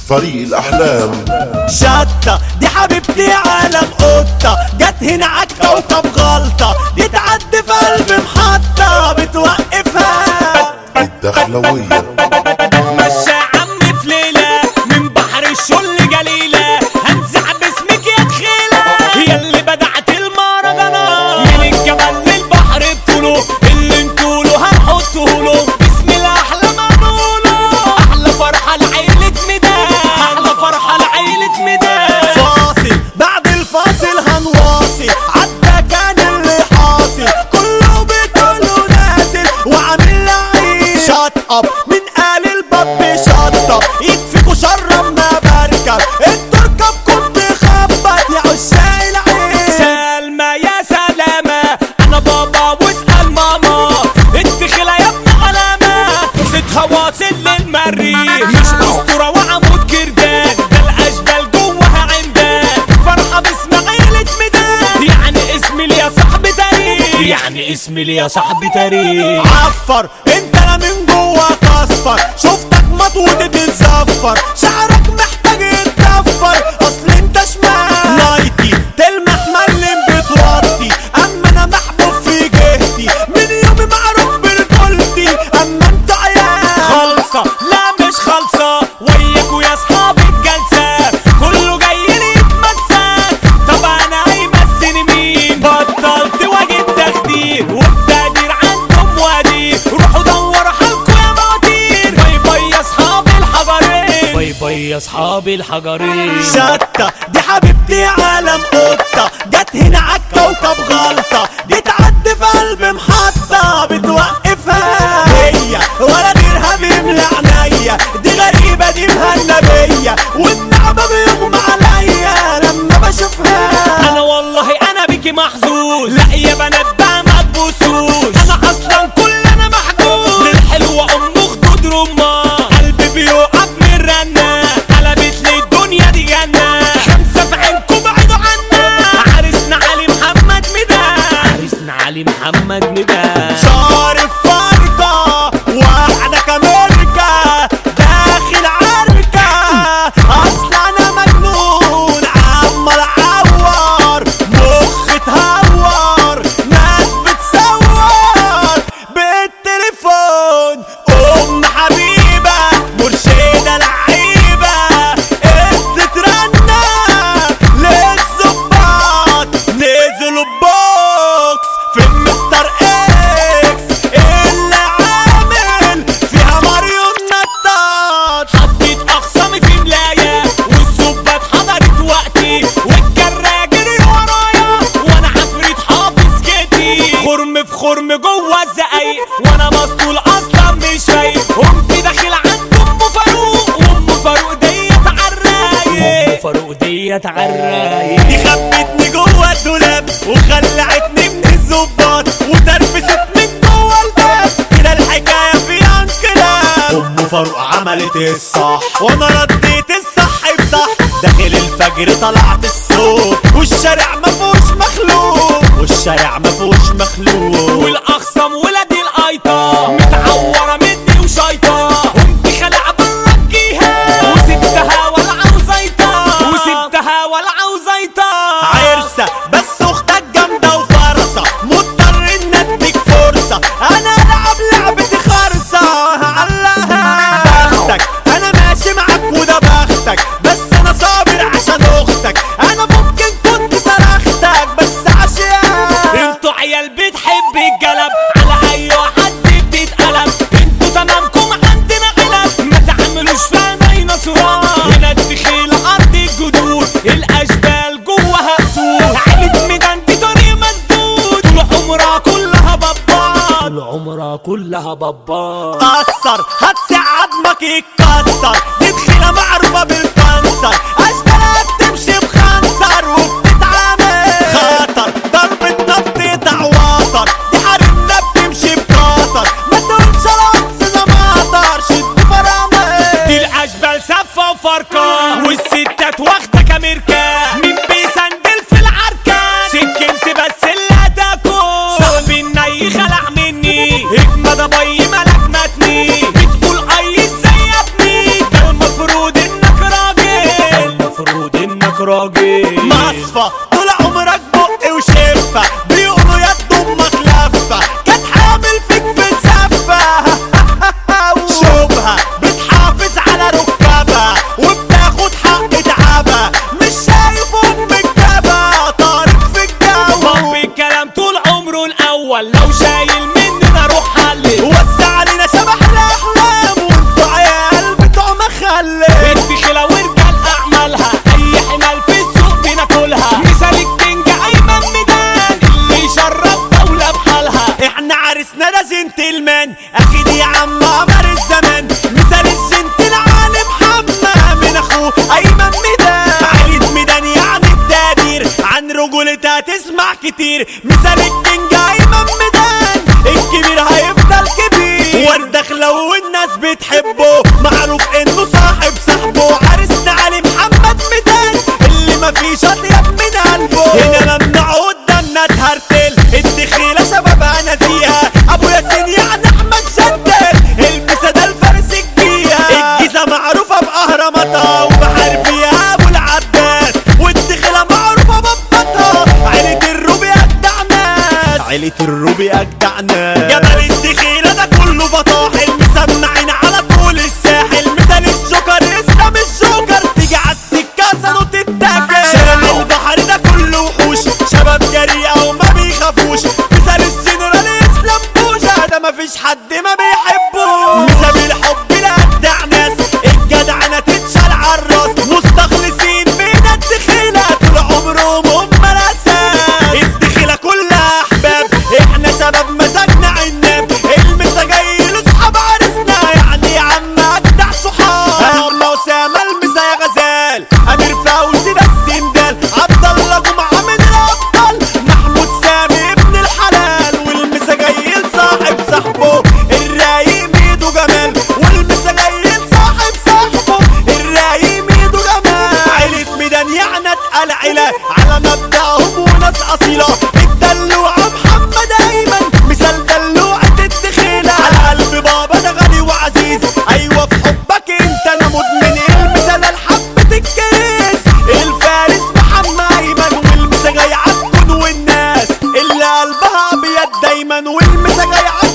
فريق الأحلام شطة دي حبيبتي عالم قطة جت هنا عالكوكب غلطة دي تعدي في قلب محطة بتوقفها الدخلوية مشى عمي في ليلة من بحر الشل جليلة هنزع باسمك يا تخيلة هي اللي بدعت المهرجانات من الجبل للبحر بطوله اللي نقوله هنحطه له بسم الأحلى منوله أحلى فرحة لعيلة ميدان أحلى فرحة لعيلة ميدان فاصل بعد الفاصل هنواصل عدى كان اللي حاصل كله بيقوله نازل وعامل لعيب شات اب من قال الباب شطب يكفيكوا شر ما بركب التركب كنت خبط يا عشاق العين سلمى يا سلامة انا بابا واسأل ماما الدخلة يا ابن علامة صيتها واصل للمريخ مش اسطورة وعمود كردان ده الاشبال جواها عندان فرحة باسم عيلة ميدان يعني اسمي لي يا صاحبي تاريخ يعني اسمي لي يا صاحبي تاريخ عفر انت انا من جواك اصفر شفتك مطوط تتزفر شعرك محتاج يتدفر اصل انت شمال نايتي تلمح ملم بتوطي اما انا محبوب في جهتي من يومي معروف برجولتي اما انت عيال خالصة لا مش خالصة وياكوا يا اصحاب الجلسة كله جاي لي يتمسك طب انا هيمسني مين بطلت واجب تخدير والتقدير عندهم وادي روحوا دوروا حالكوا يا مواتير باي باي يا اصحاب الحجرين باي باي يا اصحاب الحجرين شتة دي حبيبتي عالم قطة جت هنا عالكوكب غلطة دي تعدي في قلب محطة بتوقفها هي ولا غيرها بيملى عينيا دي غريبة دي مهنبية والنعمة بيغمى عليا لما بشوفها انا والله انا بيكي محظوظ لا يا بنات بقى ما تبوسوش انا اصلا كل انا محجوز للحلوة ام خدود رمان قلبي بيقف من رنة قلبت لي الدنيا دي جنة خمسة في عينكم بعيدوا عنا عرسنا علي محمد ميدان عرسنا علي محمد ميدان شارف فرقة واحدة كاميركا داخل عركة اصل انا مجنون عمال اعور مخي اتهور ناس بتصور بالتليفون ام حبيبة مرشدة لعيبة ادت رنة للظباط نزلوا بوكس في مستر اكس اللي عامل فيها ماريون نطاط حطيت اخصامي في ملاية والظباط حضرت وقتي والجراجر ورايا وانا عفريت حافظ جدي خرم في خرم جوه الزقايق وانا مسطول اصلا مش فايق قمت داخل عند ام فاروق وام فاروق ديت عالرايق ام فاروق ديت عالرايق دي خبتني جوه الدولاب وخلعتني من الظباط وتربست من جوه الباب كده الحكايه فيها انقلاب ام فاروق عملت الصح وانا رديت الصح بصح داخل الفجر طلعت الصوت والشارع ما فيهوش مخلوق والشارع ما فيهوش مخلوق والاخصم ولاد الايطه متعوره مني وشايطه قمت خلع بره الجيهة وسبتها والعه وزيطه وسبتها والعه وزيطه عرسه بس اختك جامده وفرصه مضطر ان اديك فرصه انا العب لعبتي خرصه هعلقها بختك انا ماشي معاك وده بختك بس انا صابر عشان اختك انا ممكن كنت صرختك بس عشان انتوا عيال بتحب الجلب على اي حد بتتقلب انتوا تمامكم عندنا علب ما تعملوش فانا نصران هنا الدخيل ارض الجدود الاشبال جواها اسود عيلة ميدان دي طريق مسدود طول عمرها كلها بابا طول عمرها كلها بابا قصر هتسع عظمك يتكسر دي دخيلة معروفة بالكانسر اشبالها بتمشي بخنصر وبتتعامل خطر ضربة نبض يقطع وتر دي حريمنا بتمشي بقطر ما تقولش رقص زماطر شد فرامل دي الاشبال سفة وفرقة والستات واخدة كاميركا مين بيسندل في العركة سكنت بس اللي هتاكل صاحبي الني خلع مني اجمد ابي ملك متني بتقول اي ازاي يا ابني ده المفروض راجل مصفى طول عمرك بق وشفة بيقولوا يا امك لفة كانت حامل فيك في الزفة شوبها بتحافظ على ركابها وبتاخد حق تعبها مش شايف امك جابها طارق في الجو باب الكلام طول عمره الاول لو شايل مننا روح حلل وسع علينا شبح الاحلام وانتوا عيال بتوع مخلل الدخلة ورجال اعمالها اي حمال في السوق بناكلها مثال الكينج ايمن ميدان اللي يشرف دولة بحالها احنا عرسنا ده جنتلمان اكيد يا عم عمر الزمان مثال الجنتل عالم حمى من اخوه ايمن ميدان عيد ميدان يعني التقدير عن رجولتها تسمع كتير مثال الكينج ايمن ميدان الكبير هيفضل كبير والدخلة والناس بتحبه معروف انه صاحب صاحبه عرسنا علي محمد ميدان اللي مفيش اطيب من قلبه هنا ممنوع قدامنا تهرتل الدخيلة شباب انا فيها ابو ياسين يعني احمد شدل البسه ده الفارس الجيها الجيزة معروفة باهراماتها وبحر فيها ابو العباس والدخيلة معروفة ببطها عيلة الروبي اجدع ناس عيلة الروبي اجدع ناس جبل الدخيلة ده كله بطاحل مسمعين على طول الساحل مثال الجوكر اسلام الجوكر تيجي على السكة سنة تتاكل شارع البحر ده كله وحوش شباب جريئة وما بيخافوش مثال الجنرال اسلام بوشة ده مفيش حد ما بيحبوش مثال الحب لأجدع ناس الجدعنة تتشال عالراس مستخلصين من الدخيلة طول عمرهم هم الأساس الدخيلة كلها أحباب احنا سبب مزاجنا عناب المسا جاي لاصحاب عرسنا يعني يا عم أجدع صحاب أما أسامة المسا يا غزال أمير فوزي ده السندال عبد الله جمعة من الأبطال محمود سامي ابن الحلال والمسا جاي لصاحب صاحبه الرايق ميدو جمال والمسا جاي لصاحب صاحبه الرايق ميدو جمال عيلة ميدان يعني اتقل عيلة على مبدأهم وناس أصيلة الدلوعة محمد أيمن مثال دلوعة الدخيلة على قلب بابا ده غني وعزيز أيوة في حبك أنت أنا مدمن المثال الحبة الكريس الفارس محمد أيمن والمسا جاي عالكون والناس اللي قلبها أبيض دايما والمسا جاي عالكون